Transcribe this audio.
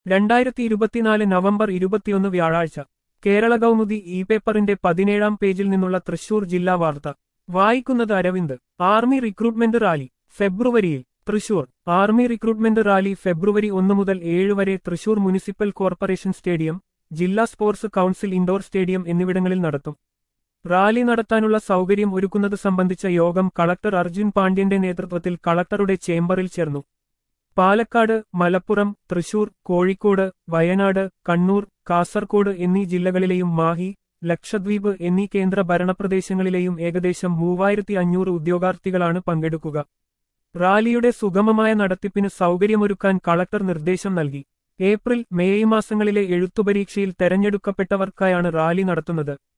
രണ്ടായിരത്തി ഇരുപത്തിനാല് നവംബർ ഇരുപത്തിയൊന്ന് വ്യാഴാഴ്ച കേരള കൗമുദി ഇ പേപ്പറിന്റെ പതിനേഴാം പേജിൽ നിന്നുള്ള തൃശൂർ ജില്ലാ വാർത്ത വായിക്കുന്നത് അരവിന്ദ് ആർമി റിക്രൂട്ട്മെന്റ് റാലി ഫെബ്രുവരിയിൽ തൃശൂർ ആർമി റിക്രൂട്ട്മെന്റ് റാലി ഫെബ്രുവരി ഒന്ന് മുതൽ ഏഴ് വരെ തൃശൂർ മുനിസിപ്പൽ കോർപ്പറേഷൻ സ്റ്റേഡിയം ജില്ലാ സ്പോർട്സ് കൗൺസിൽ ഇൻഡോർ സ്റ്റേഡിയം എന്നിവിടങ്ങളിൽ നടത്തും റാലി നടത്താനുള്ള സൗകര്യം ഒരുക്കുന്നത് സംബന്ധിച്ച യോഗം കളക്ടർ അർജുൻ പാണ്ഡ്യന്റെ നേതൃത്വത്തിൽ കളക്ടറുടെ ചേംബറിൽ ചേർന്നു പാലക്കാട് മലപ്പുറം തൃശൂർ കോഴിക്കോട് വയനാട് കണ്ണൂർ കാസർകോട് എന്നീ ജില്ലകളിലെയും മാഹി ലക്ഷദ്വീപ് എന്നീ കേന്ദ്ര ഭരണപ്രദേശങ്ങളിലെയും ഏകദേശം മൂവായിരത്തി അഞ്ഞൂറ് ഉദ്യോഗാർത്ഥികളാണ് പങ്കെടുക്കുക റാലിയുടെ സുഗമമായ നടത്തിപ്പിന് സൗകര്യമൊരുക്കാൻ കളക്ടർ നിർദ്ദേശം നൽകി ഏപ്രിൽ മെയ് മാസങ്ങളിലെ എഴുത്തുപരീക്ഷയിൽ തെരഞ്ഞെടുക്കപ്പെട്ടവർക്കായാണ് റാലി നടത്തുന്നത്